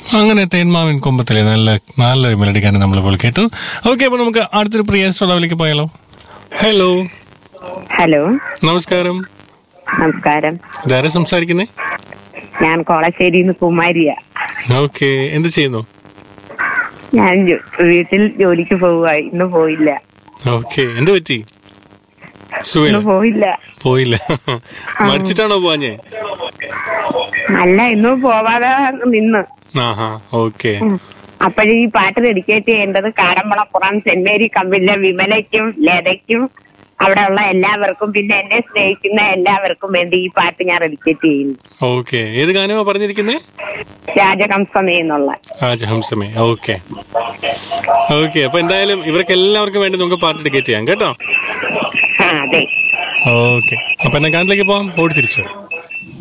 അങ്ങനെ തേന്മാവിൻ കൊമ്പത്തിലെ നല്ല നല്ലൊരു മെലഡി ഗാനം നമ്മളിപ്പോൾ കേട്ടു ഓക്കെ അപ്പൊ നമുക്ക് അടുത്തൊരു പ്രിയ ശ്രോതാവിലേക്ക് പോയാലോ ഹലോ ഹലോ നമസ്കാരം നമസ്കാരം ഇതാരെ സംസാരിക്കുന്നേ ഞാൻ കോളശ്ശേരിന്ന് കുമാരിയ ഓക്കെ എന്ത് ചെയ്യുന്നു ഞാൻ ജോ- വീട്ടിൽ ജോലിക്ക് പോവുക ഇന്ന് പോയില്ല ഓക്കെ എന്ത് പറ്റി ഇന്ന് സുഖമില്ല പോയില്ല പോയില്ല മരിച്ചിട്ടാണോ പോഞ്ഞേ അല്ല ഇന്ന് പോവാതെ നിന്ന് ആഹാ ഓക്കെ അപ്പോഴീ ഈ പാട്ട് ഡെഡിക്കേറ്റ് ചെയ്യേണ്ടത് കാടമ്പളപ്പുറം സെന്മേരി കമ്പിലെ വിമലയ്ക്കും ലതയ്ക്കും അവിടെ ഉള്ള എല്ലാവർക്കും പിന്നെ എന്നെ സ്നേഹിക്കുന്ന എല്ലാവർക്കും വേണ്ടി ഈ പാട്ട് ഞാൻ ഡെഡിക്കേറ്റ് ചെയ്യുന്നു ഓക്കെ ഏത് ഗാനമാ പറഞ്ഞിരിക്കുന്നേ രാജഹംസമേ എന്നുള്ള രാജഹംസമേ ഓക്കെ ഓക്കെ അപ്പൊ എന്തായാലും ഇവർക്ക് എല്ലാവർക്കും വേണ്ടി നമുക്ക് പാട്ട് ടിക്കറ്റ് ചെയ്യാം കേട്ടോ ആ അതെ ഓക്കെ അപ്പൊ എന്നാ ഗാനത്തിലേക്ക് പോവാം ഓടി തിരിച്ചു